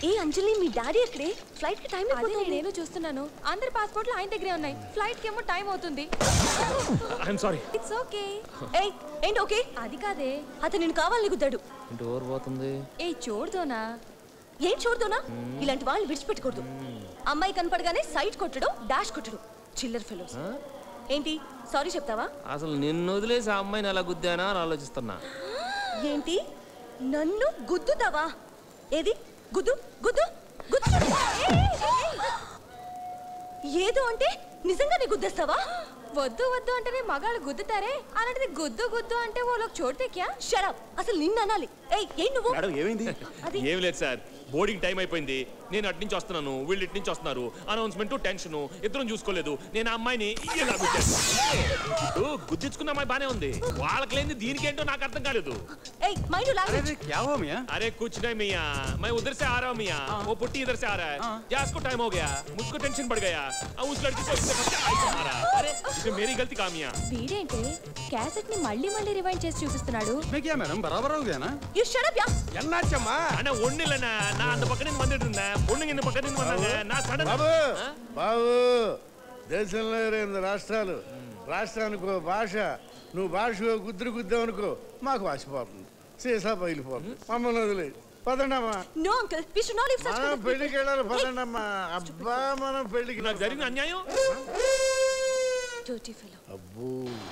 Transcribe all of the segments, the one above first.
ఏ అంజలి మీ డాడీ ఎక్కడే ఫ్లైట్ కి టైం అదే అయిపోతుంది నేను చూస్తున్నాను అందరి పాస్పోర్ట్లు ఆయన దగ్గరే ఉన్నాయి ఫ్లైట్ కి ఏమో టైం అవుతుంది ఐఎమ్ సారీ ఇట్స్ ఓకే ఏయ్ ఏంటి ఓకే అది కాదే అతను నేను కావాలని గుద్దాడు డోర్ పోతుంది ఏ చూడదోనా ఏం చూడదునా ఇలాంటి వాళ్ళు విడిచిపెట్టకూడదు అమ్మాయి కనపడగానే సైట్ కొట్టడం డాష్ కొట్టడం చిల్లర్ ఫెలోస్ ఏంటి సారీ చెప్తావా అసలు నిన్ను వదిలేసి ఆ అమ్మాయిని ఎలా గుద్దానా అని ఆలోచిస్తున్నా ఏంటి నన్ను గుద్దుతావా ఏది గుద్దు గుద్దు గుద్దు ఏయ్, ఏయ్, ఏయ్. ఏదో అంటే నిజంగానే గుద్దేస్తావా వద్దు వద్దు అంటేనే మగాళ్ళు గుద్దుతారే అలాంటిది గుద్దు గుద్దు అంటే ఓ లోక్ చోడితే క్యా షరప్ అసలు నిన్న అనాలి ఏయ్ ఏం నువ్వు మేడం ఏమైంది అది ఏం లేదు సార్ బోర్డింగ్ టైం అయిపోయింది నేను అటు నుంచి వస్తున్నాను వీళ్ళు ఇటు నుంచి వస్తున్నారు అనౌన్స్మెంట్ టెన్షన్ ఇద్దరం చూసుకోలేదు నేను ఆ అమ్మాయిని ఇలా గుద్దాను ఇప్పుడు గుద్దించుకున్న అమ్మాయి బానే ఉంది వాళ్ళకి లేని దీనికేంటో నాకు అర్థం కాలేదు ఏయ్ మైండ్ లాంగ్వేజ్ अरे क्या हुआ मियाँ अरे कुछ नहीं मियाँ मैं उधर से आ रहा हूँ मियाँ वो पुट्टी इधर से आ रहा है क्या उसको टाइम हो गया मुझको टेंशन बढ़ गया अब उस लड़की को इससे फंस के आई से मारा अरे इसमें मेरी गलती काम मियाँ వీడేంటి క్యాసెట్ ని మళ్ళీ మళ్ళీ రివైండ్ చేసి చూపిస్తున్నాడు मैं क्या मैडम बराबर हो गया ना యు షరప్ యా ఎన్నాచమ్మా அண்ணா ஒண்ணு இல்லண்ணா நான் அந்த பக்கம் நின்று வந்துட்டு இருந்தேன் பொண்ணுங்க இந்த பக்கம் நின்று வந்தாங்க நான் சடன் బాబు బాబు దేశంలో రెండు రాష్ట్రాలు రాష్ట్రానికో భాష నువ్వు భాష గుద్దురు గుద్దామనుకో మాకు వాసిపోతుంది సీసా పగిలిపోతుంది మమ్మల్ని వదిలే పదండమ్మా no uncle we should not leave such మనం పెళ్లికి వెళ్ళాలి పదండమ్మా అబ్బా మనం పెళ్లికి నాకు జరిగిన అన్యాయం డర్టీ ఫెలో అబ్బో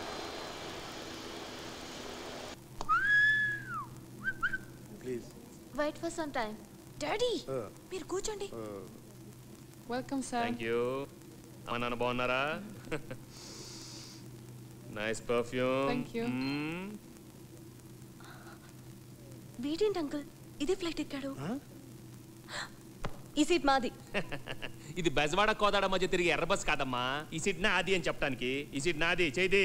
please wait for some time daddy Uh. మీరు కూర్చోండి Welcome, sir. థ్యాంక్ యూ అమ్మ నాన్న బాగున్నారా నైస్ పర్ఫ్యూమ్ Thank you. వీడేంటి అంకుల్ ఇదే ఫ్లైట్ ఎక్కాడు ఈ సీట్ మాది ఇది బెజవాడ కోదాడ మధ్య తిరిగి ఎర్ర బస్ కాదమ్మా ఈ సీట్ నాది అని చెప్పడానికి ఈ సీట్ నాది చేది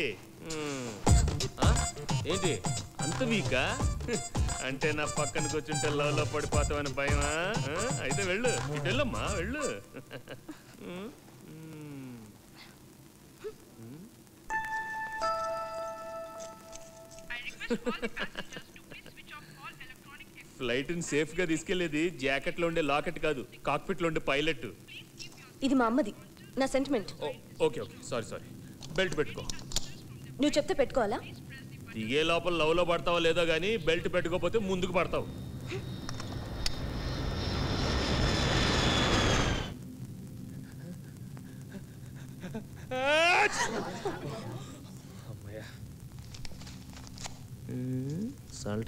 ఏంటి అంత వీకా అంటే నా పక్కన కూర్చుంటే లవ్లో పడిపోతామని భయమా ఆ? అయితే వెళ్ళు ఇటు వెళ్ళమ్మా వెళ్ళు ఉమ్, ఉమ్. ఫ్లైట్ సేఫ్ గా తీసుకెళ్లేది జాకెట్ లో ఉండే లాకెట్ కాదు కాక్పిట్ లో ఉండే పైలట్ ఇది మా అమ్మది నా sentiment okay okay sorry sorry belt పెట్టుకో నువ్వు చెప్తే పెట్టుకోవాలా దిగే లోపల లవ్ లో పడతావో లేదో గానీ బెల్ట్ పెట్టుకోకపోతే ముందుకు పడతావు సాల్ట్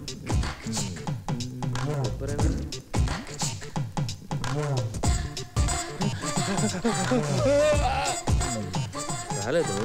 రాలేదు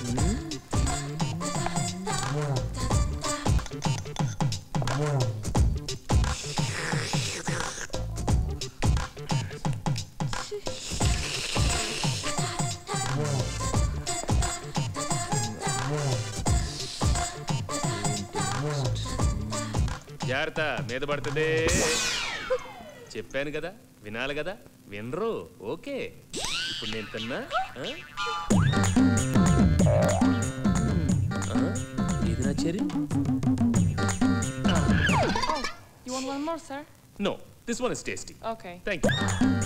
జాగ్రత్త మీద పడుతుంది చెప్పాను కదా వినాలి కదా వినరు ఓకే ఇప్పుడు నేను తిన్నా ఆ? ఆ? ఇది నా cherry You want one more, sir? No this one is tasty Okay. Thank you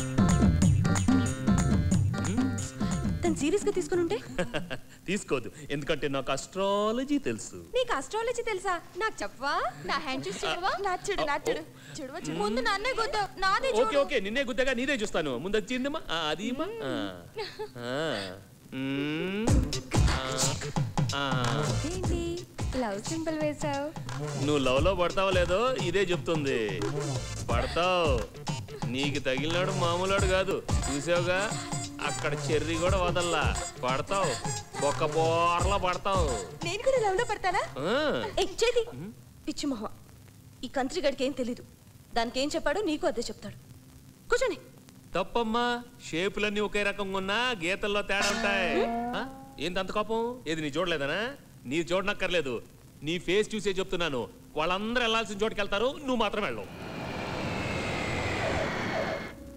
తను సీరియస్ గా తీసుకుని ఉంటే తీసుకోదు ఎందుకంటే నాకు అస్ట్రాలజీ తెలుసు నీకు అస్ట్రాలజీ తెలుసా నాకు చెప్పవా నా హ్యాండ్ చూసి చూడవా నా చూడు నా చూడు చూడవా చూడు ముందు నన్నే గుద్దావు నాదే ఓకే చూడు ఓకే నిన్నే గుద్దగా నీదే చూస్తాను ముందు అది చిందమ్మా ఆ, అది ఇమ్మా. ఆ. ఆ. మ్మ్. ఆ. ఆ. ఏంటి లవ్ సింబల్ వేసావు నువ్వు లవ్ లో పడతావో లేదో ఇదే చెప్తుంది పడతావు నీకు తగిలినాడు మామూలాడు కాదు చూసావుగా అక్కడ చెర్రి కూడా వదల్లా పడతావు ఒక్క బోర్లా పడతావు నేను కూడా లవ్ లో పడతానా ఆ. ఏ చేతి పిచ్చి మొహ ఈ కంత్రి గడికి ఏం తెలీదు దానికి ఏం చెప్పాడో నీకు అదే చెప్తాడు కూర్చోండి తప్పమ్మా షేపులన్నీ ఒకే రకంగా ఉన్నా గీతల్లో తేడా ఉంటాయి ఆ? ఏంది అంత కోపం ఏది నీ చూడలేదనా నీ చూడనక్కర్లేదు నీ ఫేస్ చూసే చెప్తున్నాను వాళ్ళందరూ వెళ్ళాల్సిన చోటుకి వెళ్తారు నువ్వు మాత్రం వెళ్ళవు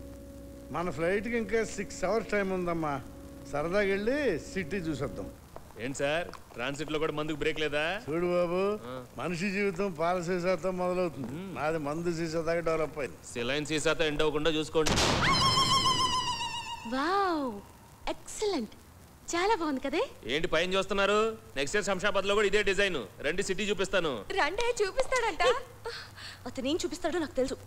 మన ఫ్లైట్కి ఇంకా సిక్స్ అవర్స్ టైం ఉందమ్మా సరదాగా వెళ్ళి సిటీ చూసొద్దాం ఏంటి సార్ ట్రాన్సిట్ లో కూడా మందుకు బ్రేక్ లేదా చూడు బాబు మనిషి జీవితం పాల సీసాతో మొదలవుతుంది నాది మందు సీసా దాకా డెవలప్ అయింది సిలైన్ సీసాతో ఎండ్ అవ్వకుండా చూసుకోండి వావ్ ఎక్సలెంట్ చాలా బాగుంది కదే ఏంటి పైన చూస్తున్నారు నెక్స్ట్ ఇయర్ శంషాబాద్ లో కూడా ఇదే డిజైన్ రెండు సిటీ చూపిస్తాను రండే చూపిస్తాడంట అతను ఏం చూపిస్తాడో నాకు తెలుసు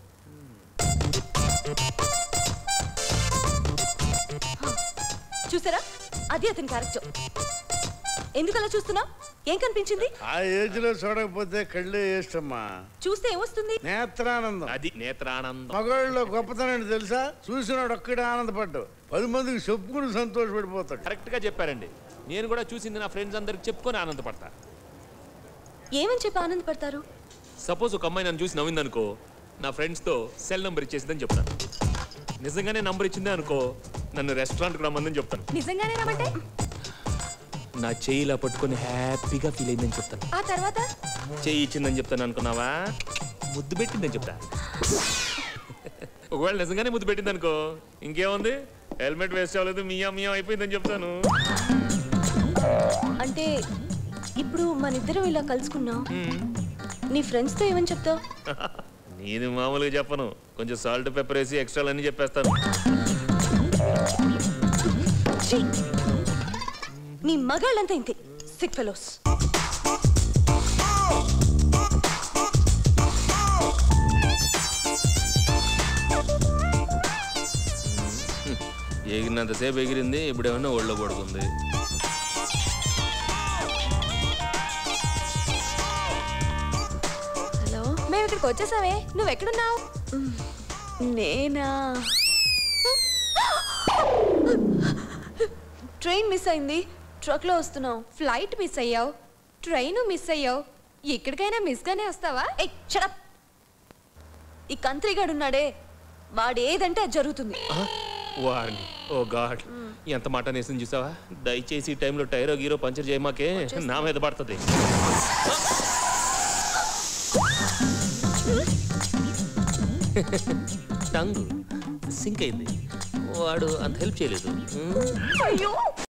హా, చూసారా అది అతని క్యారెక్టర్ ఎందుకు అలా చూస్తున్నా ఏం కనిపించింది ఆ ఏజ్ లో చూడకపోతే కళ్ళే ఇష్టమ్మా చూస్తే ఏమొస్తుంది నేత్రానందం అది నేత్రానందం మగవాళ్ళలో గొప్పతనం ఏంటి తెలుసా చూసినాడు ఒక్కడే ఆనందపడ్డావు పది మందికి చెప్పుకుని సంతోషపడిపోతాడు కరెక్ట్ గా చెప్పారండి నేను కూడా చూసింది నా ఫ్రెండ్స్ అందరికి చెప్పుకొని ఆనందపడతా ఏమని చెప్పి ఆనందపడతారు సపోజ్ ఒక అమ్మాయి నన్ను చూసి నవ్విందనుకో నా ఫ్రెండ్స్తో సెల్ నెంబర్ ఇచ్చేసిందని చెప్తాను నిజంగానే నంబర్ ఇచ్చిందే అనుకో నన్ను రెస్టారెంట్కి రమ్మందని చెప్తాను నిజంగానే రమ్మంటే నా చెయ్యి ఇలా పట్టుకొని హ్యాపీగా ఫీల్ అయిందని చెప్తాను ఆ తర్వాత చెయ్యి ఇచ్చిందని చెప్తాను అనుకున్నావా ముద్దు పెట్టిందని చెప్తా ఒకవేళ నిజంగానే ముద్దు పెట్టింది అనుకో ఇంకేముంది హెల్మెట్ వేస్ట్ అవ్వలేదు మియా మియా అయిపోయిందని చెప్తాను అంటే ఇప్పుడు మన ఇద్దరం ఇలా కలుసుకున్నాం నీ ఫ్రెండ్స్తో ఏమని చెప్తావు నేను మామూలుగా చెప్పను కొంచెం సాల్ట్ పెప్పర్ వేసి ఎక్స్ట్రా అన్ని చెప్పేస్తాను ఛీ! నీ మగాళ్ళంతా ఇంతే సిక్ ఫెలోస్ ఎగిరినంతసేపు ఎగిరింది ఇప్పుడు ఏమన్నా ఒళ్ళో పడుతుంది హలో మేము ఇక్కడికి వచ్చేసామే నువ్వు ఎక్కడున్నావు నేనా ట్రైన్ మిస్ అయింది ట్రక్లో వస్తున్నావు ఫ్లైట్ మిస్ అయ్యావు ట్రైన్ మిస్ అయ్యావు ఎక్కడికైనా మిస్ గానే వస్తావా ఏ షడప్ ఈ కంత్రిగాడు ఉన్నాడే వాడు ఏదంటే అది జరుగుతుంది వాడిని ఓ గాడ్ ఎంత మాట నేసింది చూసావా దయచేసి ఈ టైంలో టైరో గీరో పంచర్ చేయమాకే నా మీద పడుతుంది టంగ్ సింక్ అయింది వాడు అంత హెల్ప్ చేయలేదు అయ్యో